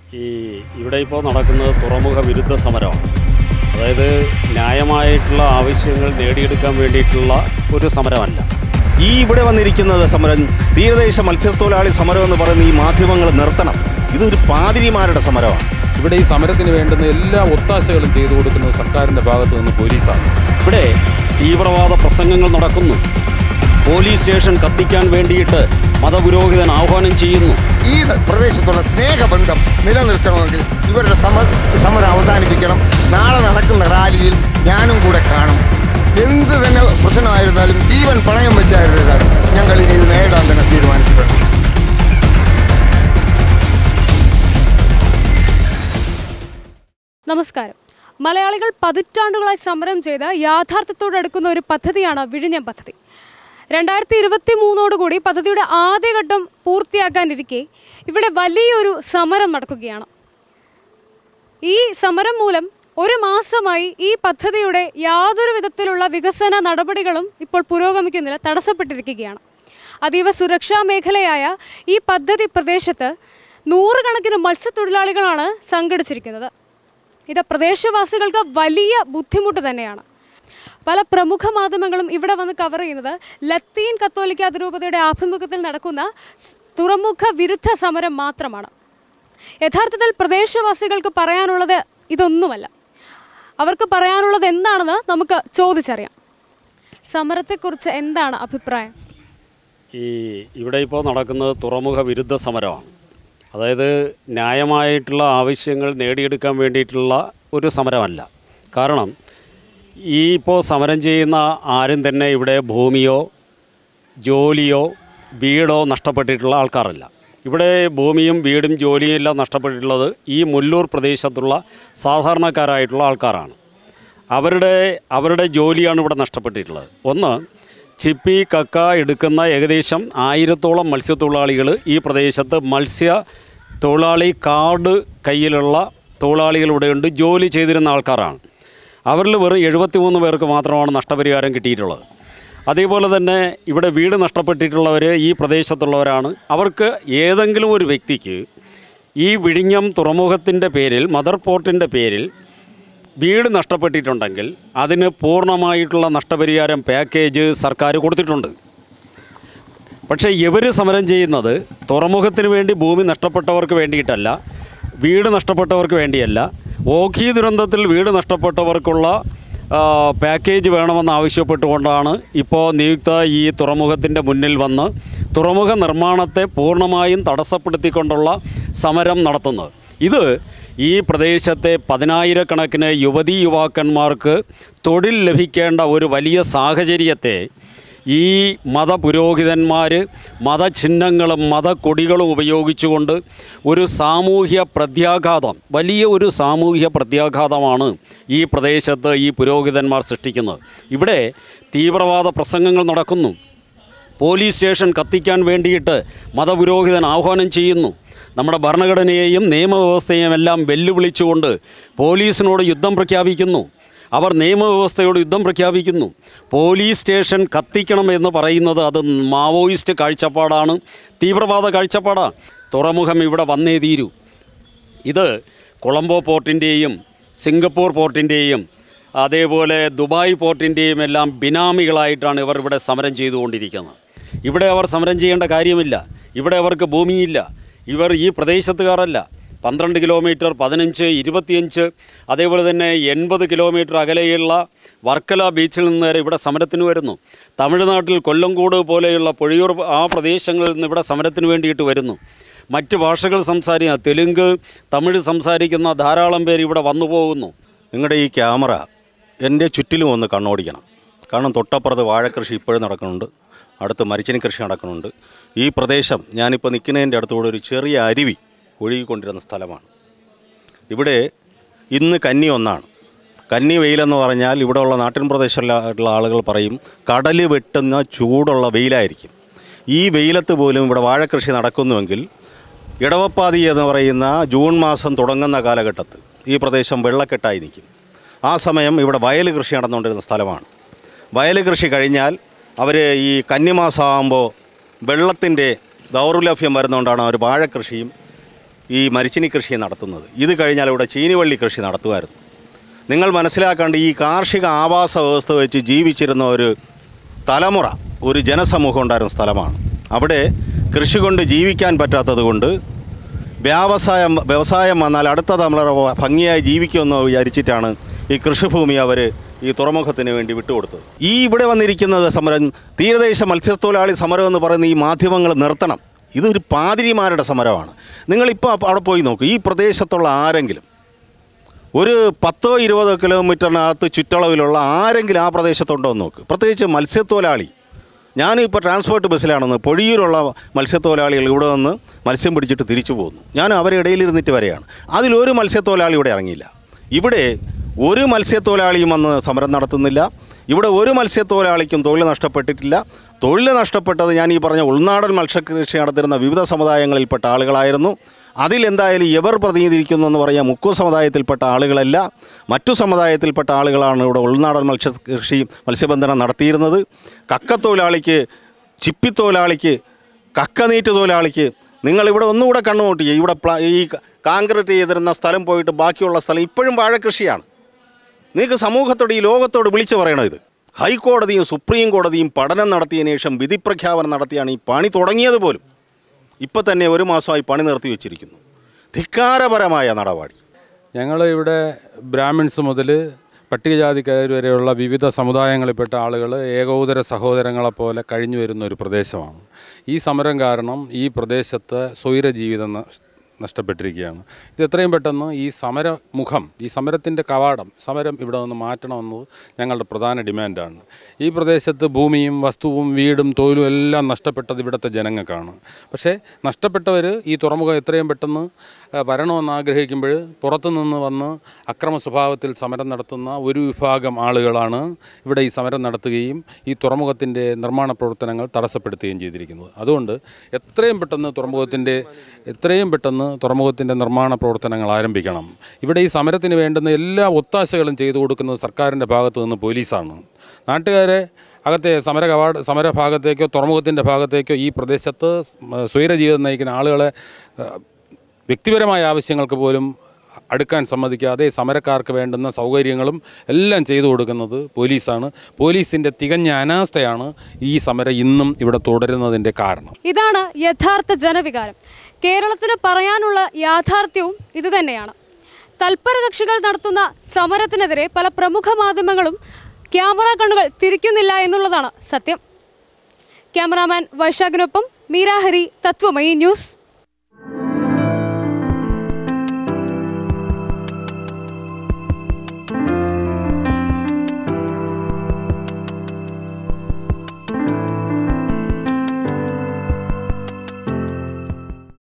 ഈ ഇവിടെ ഇപ്പോൾ നടക്കുന്നത് തുറമുഖ വിരുദ്ധ സമരമാണ് അതായത് ന്യായമായിട്ടുള്ള ആവശ്യങ്ങൾ നേടിയെടുക്കാൻ വേണ്ടിയിട്ടുള്ള ഒരു സമരമല്ല ഈ ഇവിടെ വന്നിരിക്കുന്നത് സമരം തീരദേശ മത്സ്യത്തൊഴിലാളി സമരം എന്ന് പറയുന്ന ഈ മാധ്യമങ്ങൾ നിർത്തണം ഇതൊരു പാതിരിമാരുടെ സമരമാണ് ഇവിടെ ഈ സമരത്തിന് വേണ്ടുന്ന എല്ലാ ഒത്താശകളും ചെയ്തു കൊടുക്കുന്നത് സർക്കാരിൻ്റെ ഭാഗത്തു നിന്ന് പോലീസാണ് ഇവിടെ തീവ്രവാദ പ്രസംഗങ്ങൾ നടക്കുന്നു പോലീസ് സ്റ്റേഷൻ കത്തിക്കാൻ വേണ്ടിയിട്ട് മതപുരോഹിതൻ ആഹ്വാനം ചെയ്യുന്നു ഈ പ്രദേശത്തുള്ള സ്നേഹബന്ധം നിലനിൽക്കണമെങ്കിൽ ഇവരുടെ സമ സമരം അവസാനിപ്പിക്കണം നാളെ നടക്കുന്ന റാലിയിൽ ഞാനും കൂടെ കാണും എന്ത് തന്നെ പ്രശ്നമായിരുന്നാലും ജീവൻ പണയം വെച്ചായിരുന്നാലും ഞങ്ങൾ ഇനി ഇത് നേരിടാൻ തന്നെ തീരുമാനിച്ചിട്ടുണ്ട് നമസ്കാരം മലയാളികൾ പതിറ്റാണ്ടുകളായി സമരം ചെയ്ത് യാഥാർത്ഥ്യത്തോടടുക്കുന്ന ഒരു പദ്ധതിയാണ് വിഴിഞ്ഞം പദ്ധതി രണ്ടായിരത്തി ഇരുപത്തി മൂന്നോടുകൂടി പദ്ധതിയുടെ ആദ്യഘട്ടം പൂർത്തിയാക്കാനിരിക്കെ ഇവിടെ വലിയൊരു സമരം നടക്കുകയാണ് ഈ സമരം മൂലം ഒരു മാസമായി ഈ പദ്ധതിയുടെ യാതൊരു വിധത്തിലുള്ള വികസന നടപടികളും ഇപ്പോൾ പുരോഗമിക്കുന്നില്ല തടസ്സപ്പെട്ടിരിക്കുകയാണ് അതീവ സുരക്ഷാ മേഖലയായ ഈ പദ്ധതി പ്രദേശത്ത് നൂറുകണക്കിന് മത്സ്യത്തൊഴിലാളികളാണ് സംഘടിച്ചിരിക്കുന്നത് ഇത് പ്രദേശവാസികൾക്ക് വലിയ ബുദ്ധിമുട്ട് തന്നെയാണ് പല പ്രമുഖ മാധ്യമങ്ങളും ഇവിടെ വന്ന് കവർ ചെയ്യുന്നത് ലത്തീൻ കത്തോലിക്ക അതിരൂപതയുടെ ആഭിമുഖ്യത്തിൽ നടക്കുന്ന സ് തുറമുഖ വിരുദ്ധ സമരം മാത്രമാണ് യഥാർത്ഥത്തിൽ പ്രദേശവാസികൾക്ക് പറയാനുള്ളത് ഇതൊന്നുമല്ല അവർക്ക് പറയാനുള്ളത് എന്താണെന്ന് നമുക്ക് ചോദിച്ചറിയാം സമരത്തെക്കുറിച്ച് എന്താണ് അഭിപ്രായം ഈ ഇവിടെ ഇപ്പോൾ നടക്കുന്നത് തുറമുഖ വിരുദ്ധ സമരമാണ് അതായത് ന്യായമായിട്ടുള്ള ആവശ്യങ്ങൾ നേടിയെടുക്കാൻ വേണ്ടിയിട്ടുള്ള ഒരു സമരമല്ല കാരണം ഈ ഇപ്പോൾ സമരം ചെയ്യുന്ന ആരും തന്നെ ഇവിടെ ഭൂമിയോ ജോലിയോ വീടോ നഷ്ടപ്പെട്ടിട്ടുള്ള ആൾക്കാരല്ല ഇവിടെ ഭൂമിയും വീടും ജോലിയും എല്ലാം നഷ്ടപ്പെട്ടിട്ടുള്ളത് ഈ മുല്ലൂർ പ്രദേശത്തുള്ള സാധാരണക്കാരായിട്ടുള്ള ആൾക്കാരാണ് അവരുടെ അവരുടെ ജോലിയാണ് ഇവിടെ നഷ്ടപ്പെട്ടിട്ടുള്ളത് ഒന്ന് ചിപ്പി കക്ക എടുക്കുന്ന ഏകദേശം ആയിരത്തോളം മത്സ്യത്തൊഴിലാളികൾ ഈ പ്രദേശത്ത് മത്സ്യ തൊഴിലാളി കാർഡ് കയ്യിലുള്ള തൊഴിലാളികൾ ഇവിടെയുണ്ട് ജോലി ചെയ്തിരുന്ന ആൾക്കാരാണ് അവരിൽ വെറും എഴുപത്തിമൂന്ന് പേർക്ക് മാത്രമാണ് നഷ്ടപരിഹാരം കിട്ടിയിട്ടുള്ളത് അതേപോലെ തന്നെ ഇവിടെ വീട് നഷ്ടപ്പെട്ടിട്ടുള്ളവർ ഈ പ്രദേശത്തുള്ളവരാണ് അവർക്ക് ഏതെങ്കിലും ഒരു വ്യക്തിക്ക് ഈ വിഴിഞ്ഞം തുറമുഖത്തിൻ്റെ പേരിൽ മദർ പോർട്ടിൻ്റെ പേരിൽ വീട് നഷ്ടപ്പെട്ടിട്ടുണ്ടെങ്കിൽ അതിന് പൂർണ്ണമായിട്ടുള്ള നഷ്ടപരിഹാരം പാക്കേജ് സർക്കാർ കൊടുത്തിട്ടുണ്ട് പക്ഷേ ഇവർ സമരം ചെയ്യുന്നത് തുറമുഖത്തിന് വേണ്ടി ഭൂമി നഷ്ടപ്പെട്ടവർക്ക് വേണ്ടിയിട്ടല്ല വീട് നഷ്ടപ്പെട്ടവർക്ക് വേണ്ടിയല്ല ഓഖി ദുരന്തത്തിൽ വീട് നഷ്ടപ്പെട്ടവർക്കുള്ള ആ, പാക്കേജ് വേണമെന്ന് ആവശ്യപ്പെട്ടുകൊണ്ടാണ് ഇപ്പോൾ നിയുക്ത ഈ തുറമുഖത്തിൻ്റെ മുന്നിൽ വന്ന് തുറമുഖ നിർമ്മാണത്തെ പൂർണ്ണമായും തടസ്സപ്പെടുത്തിക്കൊണ്ടുള്ള സമരം നടത്തുന്നത് ഇത് ഈ പ്രദേശത്തെ പതിനായിരക്കണക്കിന് യുവതീ യുവാക്കന്മാർക്ക് തൊഴിൽ ലഭിക്കേണ്ട ഒരു വലിയ സാഹചര്യത്തെ ഈ മതപുരോഹിതന്മാർ മതചിഹ്നങ്ങളും മതക്കൊടികളും ഉപയോഗിച്ചുകൊണ്ട് ഒരു സാമൂഹ്യ പ്രത്യാഘാതം വലിയ ഒരു സാമൂഹ്യ പ്രത്യാഘാതമാണ് ഈ പ്രദേശത്ത് ഈ പുരോഹിതന്മാർ സൃഷ്ടിക്കുന്നത് ഇവിടെ തീവ്രവാദ പ്രസംഗങ്ങൾ നടക്കുന്നു പോലീസ് സ്റ്റേഷൻ കത്തിക്കാൻ വേണ്ടിയിട്ട് മതപുരോഹിതൻ ആഹ്വാനം ചെയ്യുന്നു നമ്മുടെ ഭരണഘടനയെയും നിയമവ്യവസ്ഥയെയും എല്ലാം വെല്ലുവിളിച്ചുകൊണ്ട് പോലീസിനോട് യുദ്ധം പ്രഖ്യാപിക്കുന്നു അവർ നിയമവ്യവസ്ഥയോട് യുദ്ധം പ്രഖ്യാപിക്കുന്നു പോലീസ് സ്റ്റേഷൻ കത്തിക്കണം എന്ന് പറയുന്നത് അത് മാവോയിസ്റ്റ് കാഴ്ചപ്പാടാണ് തീവ്രവാദ കാഴ്ചപ്പാടാണ് തുറമുഖം ഇവിടെ വന്നേ തീരൂ ഇത് കൊളംബോ പോർട്ടിൻ്റെയും സിംഗപ്പൂർ പോർട്ടിൻ്റെയും അതേപോലെ ദുബായ് പോർട്ടിൻ്റെയും എല്ലാം ബിനാമികളായിട്ടാണ് ഇവർ ഇവിടെ സമരം ചെയ്തുകൊണ്ടിരിക്കുന്നത് ഇവിടെ അവർ സമരം ചെയ്യേണ്ട കാര്യമില്ല ഇവിടെ അവർക്ക് ഭൂമിയില്ല ഇവർ ഈ പ്രദേശത്തുകാരല്ല പന്ത്രണ്ട് കിലോമീറ്റർ പതിനഞ്ച് ഇരുപത്തിയഞ്ച് അതേപോലെ തന്നെ എൺപത് കിലോമീറ്റർ അകലെയുള്ള വർക്കല ബീച്ചിൽ നിന്ന് വരെ ഇവിടെ സമരത്തിന് വരുന്നു തമിഴ്നാട്ടിൽ കൊല്ലംകോട് പോലെയുള്ള പൊഴിയൂർ ആ പ്രദേശങ്ങളിൽ നിന്ന് ഇവിടെ സമരത്തിന് വേണ്ടിയിട്ട് വരുന്നു മറ്റ് ഭാഷകൾ സംസാരിക്കുന്ന തെലുങ്ക് തമിഴ് സംസാരിക്കുന്ന ധാരാളം പേര് ഇവിടെ വന്നു പോകുന്നു നിങ്ങളുടെ ഈ ക്യാമറ എൻ്റെ ചുറ്റിലും ഒന്ന് കണ്ണോടിക്കണം കാരണം തൊട്ടപ്പുറത്ത് വാഴക്കൃഷി ഇപ്പോഴും നടക്കുന്നുണ്ട് അടുത്ത് മരിച്ചിനി കൃഷി നടക്കുന്നുണ്ട് ഈ പ്രദേശം ഞാനിപ്പോൾ നിൽക്കുന്നതിൻ്റെ അടുത്തുകൂടെ ഒരു ചെറിയ അരുവി ഒഴുകിക്കൊണ്ടിരുന്ന സ്ഥലമാണ് ഇവിടെ ഇന്ന് കന്നി ഒന്നാണ് കന്നി വെയിലെന്ന് പറഞ്ഞാൽ ഇവിടെയുള്ള നാട്ടിൻ പ്രദേശത്തുള്ള ആളുകൾ പറയും കടൽ വെട്ടുന്ന ചൂടുള്ള വെയിലായിരിക്കും ഈ വെയിലത്ത് പോലും ഇവിടെ വാഴക്കൃഷി നടക്കുന്നുവെങ്കിൽ ഇടവപ്പാതി എന്ന് പറയുന്ന ജൂൺ മാസം തുടങ്ങുന്ന കാലഘട്ടത്ത് ഈ പ്രദേശം വെള്ളക്കെട്ടായി നിൽക്കും ആ സമയം ഇവിടെ വയൽ കൃഷി നടന്നുകൊണ്ടിരുന്ന സ്ഥലമാണ് വയൽ കൃഷി കഴിഞ്ഞാൽ അവർ ഈ കന്നിമാസമാകുമ്പോൾ വെള്ളത്തിൻ്റെ ദൗർലഭ്യം വരുന്നതുകൊണ്ടാണ് അവർ വാഴക്കൃഷിയും ഈ മരിച്ചിനി കൃഷി നടത്തുന്നത് ഇത് കഴിഞ്ഞാൽ ഇവിടെ ചീനിവള്ളി കൃഷി നടത്തുമായിരുന്നു നിങ്ങൾ മനസ്സിലാക്കേണ്ട ഈ കാർഷിക ആവാസ വ്യവസ്ഥ വെച്ച് ജീവിച്ചിരുന്ന ഒരു തലമുറ ഒരു ജനസമൂഹം ഉണ്ടായിരുന്ന സ്ഥലമാണ് അവിടെ കൃഷി കൊണ്ട് ജീവിക്കാൻ പറ്റാത്തത് കൊണ്ട് വ്യാവസായം വ്യവസായം വന്നാൽ അടുത്ത തലമുറ ഭംഗിയായി ജീവിക്കുമെന്ന് വിചാരിച്ചിട്ടാണ് ഈ കൃഷിഭൂമി അവർ ഈ തുറമുഖത്തിന് വേണ്ടി വിട്ടുകൊടുത്തത് ഈ ഇവിടെ വന്നിരിക്കുന്നത് സമരം തീരദേശ മത്സ്യത്തൊഴിലാളി സമരം എന്ന് പറയുന്ന ഈ മാധ്യമങ്ങൾ നിർത്തണം ഇതൊരു പാതിരിമാരുടെ സമരമാണ് നിങ്ങളിപ്പോൾ അവിടെ പോയി നോക്കൂ ഈ പ്രദേശത്തുള്ള ആരെങ്കിലും ഒരു പത്തോ ഇരുപതോ കിലോമീറ്ററിനകത്ത് ചുറ്റളവിലുള്ള ആരെങ്കിലും ആ പ്രദേശത്തുണ്ടോ എന്ന് നോക്ക് പ്രത്യേകിച്ച് മത്സ്യത്തൊഴിലാളി ഞാനിപ്പോൾ ട്രാൻസ്പോർട്ട് ബസ്സിലാണെന്ന് പൊഴിയൂരുള്ള മത്സ്യത്തൊഴിലാളികൾ ഇവിടെ വന്ന് മത്സ്യം പിടിച്ചിട്ട് തിരിച്ചു പോകുന്നു ഞാൻ അവരെ ഇടയിലിരുന്നിട്ട് വരെയാണ് അതിലൊരു മത്സ്യത്തൊഴിലാളി ഇവിടെ ഇറങ്ങിയില്ല ഇവിടെ ഒരു മത്സ്യത്തൊഴിലാളിയും വന്ന് സമരം നടത്തുന്നില്ല ഇവിടെ ഒരു മത്സ്യത്തൊഴിലാളിക്കും തൊഴിൽ നഷ്ടപ്പെട്ടിട്ടില്ല തൊഴിൽ നഷ്ടപ്പെട്ടത് ഞാൻ ഈ പറഞ്ഞ ഉൾനാടൻ മത്സ്യകൃഷി നടത്തിരുന്ന വിവിധ സമുദായങ്ങളിൽപ്പെട്ട ആളുകളായിരുന്നു അതിലെന്തായാലും എവർ പ്രതിനിധീകരിക്കുന്നു എന്ന് പറയാം മുക്കു സമുദായത്തിൽപ്പെട്ട ആളുകളല്ല മറ്റു സമുദായത്തിൽപ്പെട്ട ആളുകളാണ് ഇവിടെ ഉൾനാടൻ മത്സ്യകൃഷി മത്സ്യബന്ധനം നടത്തിയിരുന്നത് കക്കത്തൊഴിലാളിക്ക് ചിപ്പിത്തൊഴിലാളിക്ക് കക്കനീറ്റ് തൊഴിലാളിക്ക് നിങ്ങളിവിടെ ഒന്നുകൂടെ കണ്ണുകൂട്ടി ഇവിടെ പ്ല- ഈ കാൺക്രീറ്റ് ചെയ്തിരുന്ന സ്ഥലം പോയിട്ട് ബാക്കിയുള്ള സ്ഥലം ഇപ്പോഴും വാഴക്കൃഷിയാണ് നിങ്ങൾക്ക് സമൂഹത്തോട് ഈ ലോകത്തോട് വിളിച്ചു പറയണം ഇത് ഹൈക്കോടതിയും സുപ്രീം കോടതിയും പഠനം നടത്തിയതിനു ശേഷം വിധി പ്രഖ്യാപനം നടത്തിയാണ് ഈ പണി തുടങ്ങിയത് പോലും ഇപ്പം തന്നെ ഒരു മാസമായി പണി നിർത്തി വെച്ചിരിക്കുന്നു ധിക്കാരപരമായ നടപടി ഞങ്ങൾ ഇവിടെ ബ്രാഹ്മിൺസ് മുതൽ പട്ടികജാതിക്കാർ വരെയുള്ള വിവിധ സമുദായങ്ങളിൽപ്പെട്ട ആളുകൾ ഏകോദര സഹോദരങ്ങളെ പോലെ കഴിഞ്ഞു വരുന്ന ഒരു പ്രദേശമാണ് ഈ സമരം കാരണം ഈ പ്രദേശത്ത് സ്വൈര ജീവിതം നഷ്- നഷ്ടപ്പെട്ടിരിക്കുകയാണ് ഇത് എത്രയും പെട്ടെന്ന് ഈ സമരമുഖം ഈ സമരത്തിൻ്റെ കവാടം സമരം ഇവിടെ നിന്ന് മാറ്റണമെന്നത് ഞങ്ങളുടെ പ്രധാന ഡിമാൻഡാണ് ഈ പ്രദേശത്ത് ഭൂമിയും വസ്തുവും വീടും തൊഴിലും എല്ലാം നഷ്ടപ്പെട്ടത് ഇവിടുത്തെ ജനങ്ങൾക്കാണ് പക്ഷേ നഷ്ടപ്പെട്ടവർ ഈ തുറമുഖം എത്രയും പെട്ടെന്ന് ആ, വരണമെന്ന് ആഗ്രഹിക്കുമ്പോൾ പുറത്തുനിന്ന് വന്ന് അക്രമ സ്വഭാവത്തിൽ സമരം നടത്തുന്ന ഒരു വിഭാഗം ആളുകളാണ് ഇവിടെ ഈ സമരം നടത്തുകയും ഈ തുറമുഖത്തിൻ്റെ നിർമ്മാണ പ്രവർത്തനങ്ങൾ തടസ്സപ്പെടുത്തുകയും ചെയ്തിരിക്കുന്നത് അതുകൊണ്ട് എത്രയും പെട്ടെന്ന് തുറമുഖത്തിൻ്റെ എത്രയും പെട്ടെന്ന് തുറമുഖത്തിൻ്റെ നിർമ്മാണ പ്രവർത്തനങ്ങൾ ആരംഭിക്കണം ഇവിടെ ഈ സമരത്തിന് വേണ്ടുന്ന എല്ലാ ഒത്താശകളും ചെയ്തു കൊടുക്കുന്നത് സർക്കാരിൻ്റെ ഭാഗത്തു നിന്ന് പോലീസാണ് നാട്ടുകാരെ അകത്തെ സമര കവാട സമരഭാഗത്തേക്കോ തുറമുഖത്തിൻ്റെ ഭാഗത്തേക്കോ ഈ പ്രദേശത്ത് സ്വൈര ജീവിതം നയിക്കുന്ന ആളുകളെ ആ, വ്യക്തിപരമായ ആവശ്യങ്ങൾക്ക് പോലും അടുക്കാൻ സമ്മതിക്കാതെ സമരക്കാർക്ക് വേണ്ടുന്ന സൗകര്യങ്ങളും എല്ലാം ചെയ്തു കൊടുക്കുന്നത് പോലീസാണ് പോലീസിൻ്റെ തികഞ്ഞ അനാസ്ഥയാണ് ഈ സമരം ഇന്നും ഇവിടെ തുടരുന്നതിൻ്റെ കാരണം ഇതാണ് യഥാർത്ഥ ജനവികാരം കേരളത്തിന് പറയാനുള്ള യാഥാർത്ഥ്യവും ഇതുതന്നെയാണ് തൽപര കക്ഷികൾ നടത്തുന്ന സമരത്തിനെതിരെ പല പ്രമുഖ മാധ്യമങ്ങളും ക്യാമറ കണ്ണുകൾ തിരിക്കുന്നില്ല എന്നുള്ളതാണ് സത്യം ക്യാമറാമാൻ വൈശാഖിനൊപ്പം മീരാഹരി തത്വമയി ന്യൂസ്